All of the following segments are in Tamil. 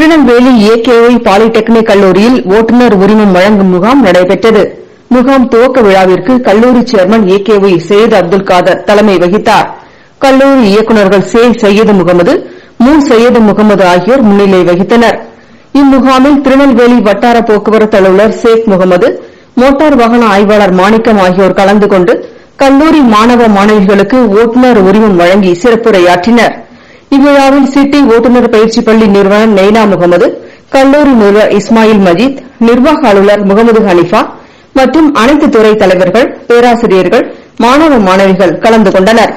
திருநெல்வேலி ஏகேஒய் பாலிடெக்னிக் கல்லூரியில் ஓட்டுநர் உரிமம் வழங்கும் முகாம் நடைபெற்றது முகாம் துவக்க விழாவிற்கு கல்லூரி சேர்மன் ஏகேஒய் சையது அப்துல் காதர் தலைமை வகித்தார் கல்லூரி இயக்குநர்கள் சே சையது முகமது மு சையது முகமது ஆகியோர் முன்னிலை வகித்தனர் இம்முகாமில் திருநெல்வேலி வட்டார போக்குவரத்து அலுவலர் சேக் முகமது மோட்டார் வாகன ஆய்வாளர் மாணிக்கம் ஆகியோர் கலந்து கொண்டு கல்லூரி மாணவ மாணவிகளுக்கு ஓட்டுநர் உரிமம் வழங்கி சிறப்புரையாற்றினர் இவ்விழாவில் சிட்டி ஓட்டுநர் பயிற்சி பள்ளி நிறுவனர் நெய்னா முகமது கல்லூரி முதல்வர் இஸ்மாயில் மஜீத் நிர்வாக அலுவலர் முகமது ஹனிஃபா மற்றும் அனைத்து துறை தலைவர்கள் பேராசிரியர்கள் மாணவ மாணவிகள் கலந்து கொண்டனர்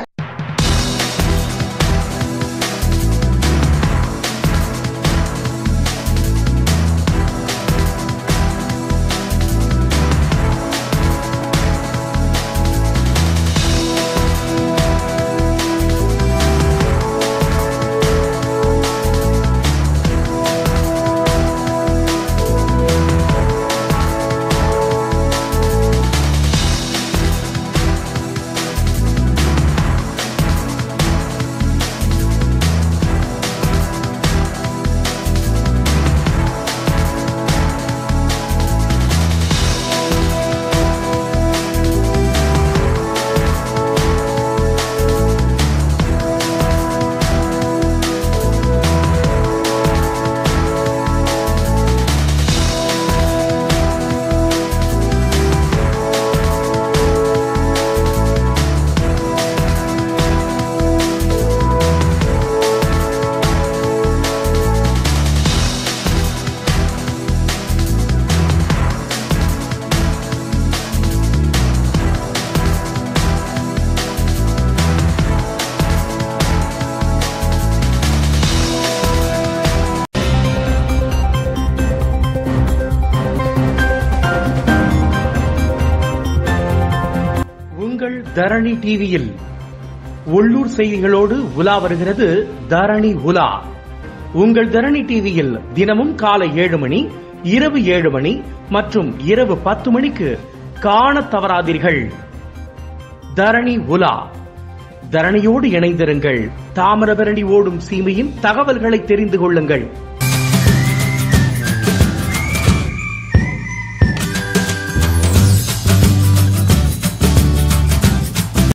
உங்கள் தரணி டிவியில் உள்ளூர் செய்திகளோடு உலா வருகிறது தரணி உலா உங்கள் தரணி டிவியில் தினமும் காலை ஏழு மணி இரவு ஏழு மணி மற்றும் இரவு பத்து மணிக்கு காணத் தவறாதீர்கள் தரணி உலா தரணியோடு இணைந்திருங்கள் தாமிரபரணி ஓடும் சீமையின் தகவல்களை தெரிந்து கொள்ளுங்கள்